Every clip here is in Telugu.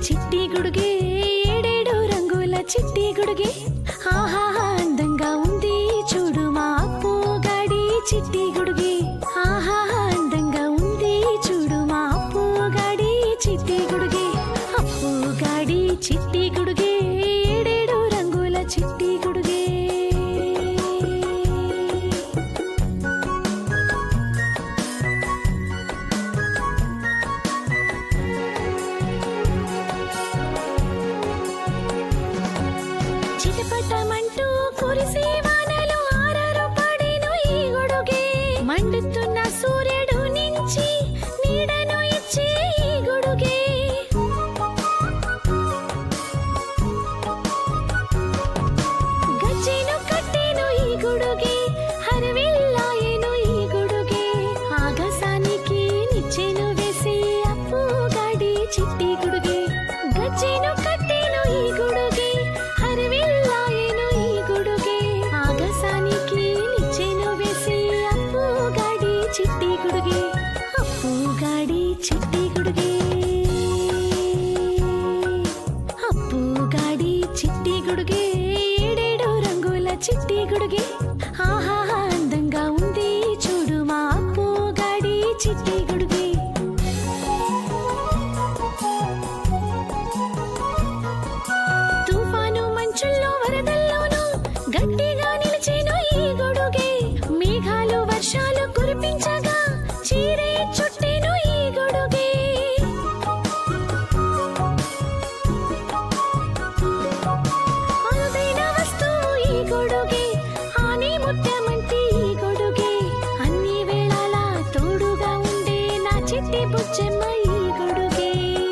చిట్టి గుడుగే ఏడేడు రంగుల చిట్టి గుడుగే ఆహా అందంగా ఉంది చూడు మా అప్పు గాడి చిట్టి గుడుగే ఆహా అందంగా ఉంది చూడు మా అప్పు గాడి చిట్టి గుడుగే అప్పు గాడి చిట్టి గుడుగే ఏడేడు రంగుల చిట్టి గుడుగే చిటపటమంటూ కురిసే వానలు ఆరారు పడేను ఈ గొడుగే మండుతున్న సూర్యుడు నుంచి నీడను ఇచ్చే ఈ గొడుగే గజ్జెను కట్టేను ఈ గొడుగే హరవిల్లాయను ఈ గొడుగే ఆకాశానికి నిచ్చెను వేసి అప్పు గాడి చిట్టి గుడుగే గజ్జెను కట్టేను ఈ గొడుగే హరవిల్లాయను ఈ గొడుగే ఆకాశానికి నిచ్చెను వేసి అప్పు గాడి చిట్టి గుడుగే అప్పు గాడి చిట్టి గుడుగే అప్పు గాడి చిట్టి గుడుగే ఏడేడు రంగుల చిట్టి గుడుగే ఆహా అందంగా ఉంది చూడు మా అప్పు గాడి చిట్టి గుడుగే తుఫాను మంచుల్లో వరదల్లోనూ గట్టిగా నిలిచేను ఈ గొడుగే మేఘాలు వర్షాలు కురిపించగా చీరే చుట్టేను ఈ గొడుగే అరుదైన వస్తువు ఈ గొడుగే ఆని ముత్యమంటి ఈ గొడుగే అన్ని వేళలా తోడుగా ఉండే నా చిట్టి బుజ్జమ్మ ఈ గొడుగే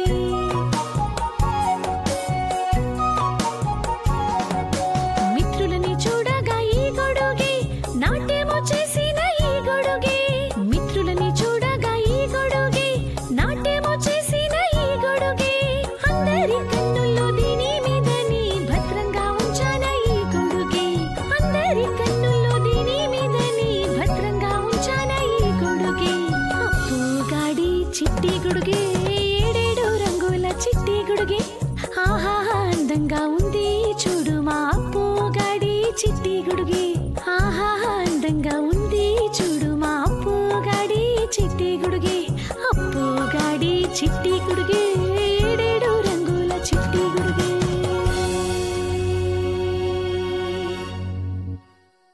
మిత్రులని చూడగా ఈ గొడుగే నాట్యము చేసిన ఈ గొడుగే మిత్రులని చూడగా ఈ గొడుగే నాట్యము చేసిన ఈ గొడుగే అందరి కన్నుల్లో దీని మీదని భద్రంగా ఉంచాన ఈ గొడుగే అందరి కన్నుల్లో దీని మీదని భద్రంగా ఉంచాన ఈ గొడుగే అప్పు గాడి చిట్టి గొడుగే ఏడేడు రంగుల చిట్టి గొడుగే ఆహా అందంగా ఉంది చూడు మా అప్పు గాడి చిట్టి గుడుగే ఆహా అందంగా ఉంది చూడు మా అప్పు గాడి చిట్టి గుడుగే అప్పు గాడి చిట్టి గుడుగే